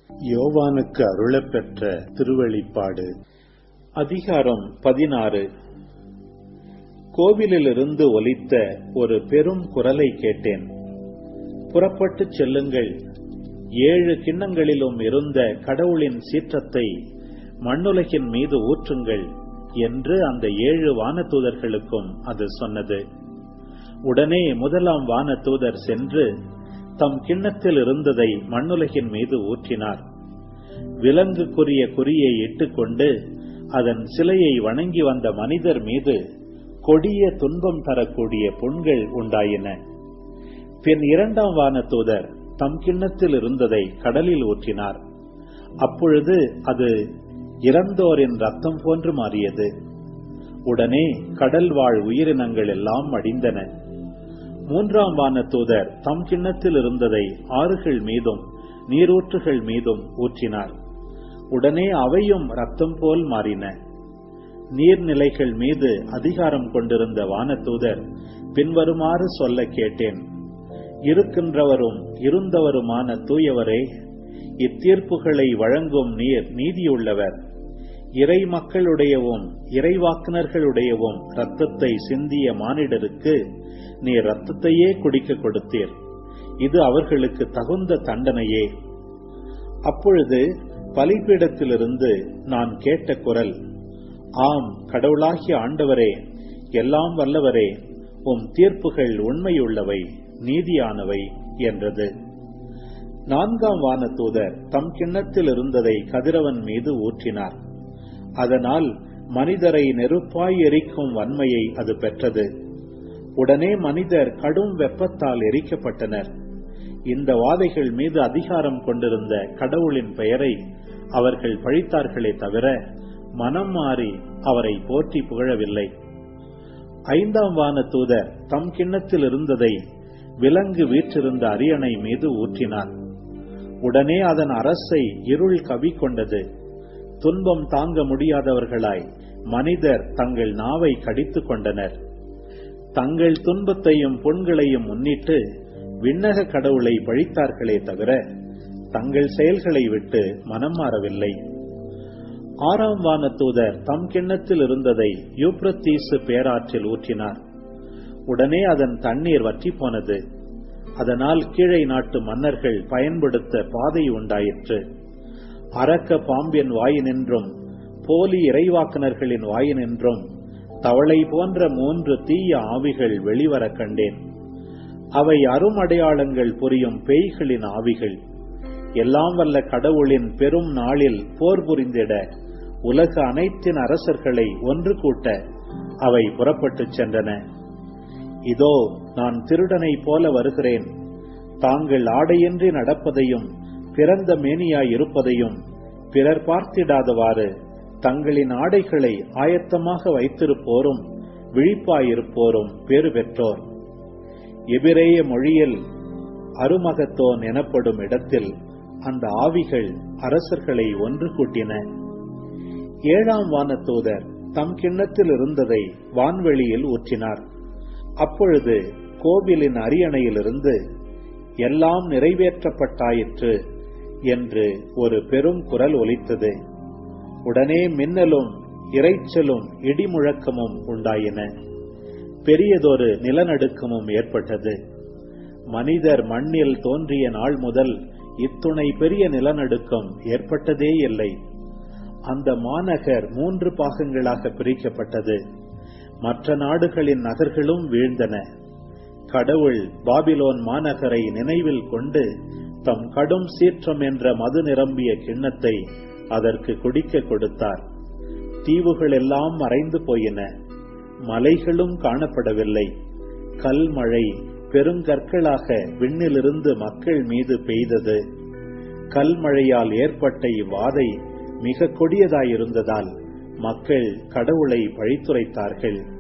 யோவானுக்கு அருளப்பெற்ற திருவெளிப்பாடு அதிகாரம் பதினாறு கோவிலிலிருந்து ஒலித்த ஒரு பெரும் குரலை கேட்டேன் புறப்பட்டுச் செல்லுங்கள் ஏழு கிண்ணங்களிலும் இருந்த கடவுளின் சீற்றத்தை மண்ணுலகின் மீது ஊற்றுங்கள் என்று அந்த ஏழு வானதூதர்களுக்கும் அது சொன்னது உடனே முதலாம் வானதூதர் சென்று தம் கிண்ணத்தில் இருந்ததை மண்ணுலகின் மீது ஊற்றினார் விலங்குக்குரிய குறியை இட்டுக்கொண்டு அதன் சிலையை வணங்கி வந்த மனிதர் மீது கொடிய துன்பம் தரக்கூடிய புண்கள் உண்டாயின பின் இரண்டாம் வானதூதர் தம் கிண்ணத்தில் இருந்ததை கடலில் ஊற்றினார் அப்பொழுது அது இறந்தோரின் ரத்தம் போன்று மாறியது உடனே கடல் வாழ் உயிரினங்கள் எல்லாம் மடிந்தன மூன்றாம் வானதூதர் தம் கிண்ணத்தில் இருந்ததை ஆறுகள் மீதும் நீரூற்றுகள் மீதும் ஊற்றினார் உடனே அவையும் ரத்தம் போல் மாறின நீர்நிலைகள் மீது அதிகாரம் கொண்டிருந்த வானதூதர் பின்வருமாறு சொல்ல கேட்டேன் இருக்கின்றவரும் இருந்தவருமான தூயவரே இத்தீர்ப்புகளை வழங்கும் நீர் நீதியுள்ளவர் இறை மக்களுடையவும் இறைவாக்குனர்களுடையவும் இரத்தத்தை சிந்திய மானிடருக்கு நீர் இரத்தத்தையே குடிக்க கொடுத்தீர் இது அவர்களுக்கு தகுந்த தண்டனையே அப்பொழுது பலிபீடத்திலிருந்து நான் கேட்ட குரல் ஆம் கடவுளாகிய ஆண்டவரே எல்லாம் வல்லவரே உம் தீர்ப்புகள் உண்மையுள்ளவை நீதியானவை என்றது நான்காம் வானதூதர் தம் கிண்ணத்தில் இருந்ததை கதிரவன் மீது ஊற்றினார் அதனால் மனிதரை நெருப்பாய் எரிக்கும் வன்மையை அது பெற்றது உடனே மனிதர் கடும் வெப்பத்தால் எரிக்கப்பட்டனர் இந்த வாதைகள் மீது அதிகாரம் கொண்டிருந்த கடவுளின் பெயரை அவர்கள் பழித்தார்களே தவிர மனம் மாறி அவரை போற்றி புகழவில்லை ஐந்தாம் வான தூதர் தம் கிண்ணத்தில் இருந்ததை விலங்கு வீற்றிருந்த அரியணை மீது ஊற்றினார் உடனே அதன் அரசை இருள் கவி கொண்டது துன்பம் தாங்க முடியாதவர்களாய் மனிதர் தங்கள் நாவை கடித்துக் கொண்டனர் தங்கள் துன்பத்தையும் புண்களையும் முன்னிட்டு விண்ணக கடவுளை பழித்தார்களே தவிர தங்கள் செயல்களை விட்டு மனம் மாறவில்லை ஆறாம் வான தூதர் தம் கிண்ணத்தில் இருந்ததை யூப்ரத்தீசு பேராற்றில் ஊற்றினார் உடனே அதன் தண்ணீர் வற்றி போனது அதனால் கீழை நாட்டு மன்னர்கள் பயன்படுத்த பாதை உண்டாயிற்று அரக்க பாம்பின் வாயினின்றும் போலி இறைவாக்குனர்களின் வாயினின்றும் தவளை போன்ற மூன்று தீய ஆவிகள் வெளிவர கண்டேன் அவை அருமடையாளங்கள் புரியும் பேய்களின் ஆவிகள் எல்லாம் வல்ல கடவுளின் பெரும் நாளில் போர் புரிந்திட உலக அனைத்தின் அரசர்களை ஒன்று கூட்ட அவை புறப்பட்டுச் சென்றன இதோ நான் திருடனை போல வருகிறேன் தாங்கள் ஆடையின்றி நடப்பதையும் பிறந்த மேனியாய் இருப்பதையும் பிறர் பார்த்திடாதவாறு தங்களின் ஆடைகளை ஆயத்தமாக வைத்திருப்போரும் விழிப்பாயிருப்போரும் பேறு பெற்றோர் எபிரேய மொழியில் அருமகத்தோன் எனப்படும் இடத்தில் அந்த ஆவிகள் அரசர்களை ஒன்று கூட்டின ஏழாம் வானத்தூதர் தம் கிண்ணத்தில் இருந்ததை வான்வெளியில் ஊற்றினார் அப்பொழுது கோவிலின் அரியணையிலிருந்து எல்லாம் நிறைவேற்றப்பட்டாயிற்று என்று ஒரு பெரும் குரல் ஒலித்தது உடனே மின்னலும் இறைச்சலும் இடிமுழக்கமும் உண்டாயின பெரியதொரு நிலநடுக்கமும் ஏற்பட்டது மனிதர் மண்ணில் தோன்றிய நாள் முதல் இத்துணை பெரிய நிலநடுக்கம் ஏற்பட்டதே இல்லை அந்த மாநகர் மூன்று பாகங்களாக பிரிக்கப்பட்டது மற்ற நாடுகளின் நகர்களும் வீழ்ந்தன கடவுள் பாபிலோன் மாநகரை நினைவில் கொண்டு தம் கடும் சீற்றம் என்ற மது நிரம்பிய கிண்ணத்தை அதற்கு குடிக்க கொடுத்தார் தீவுகள் எல்லாம் மறைந்து போயின மலைகளும் காணப்படவில்லை கல் மழை பெருங்கற்களாக விண்ணிலிருந்து மக்கள் மீது பெய்தது கல்மழையால் ஏற்பட்ட இவ்வாதை மிக கொடியதாயிருந்ததால் மக்கள் கடவுளை பழித்துரைத்தார்கள்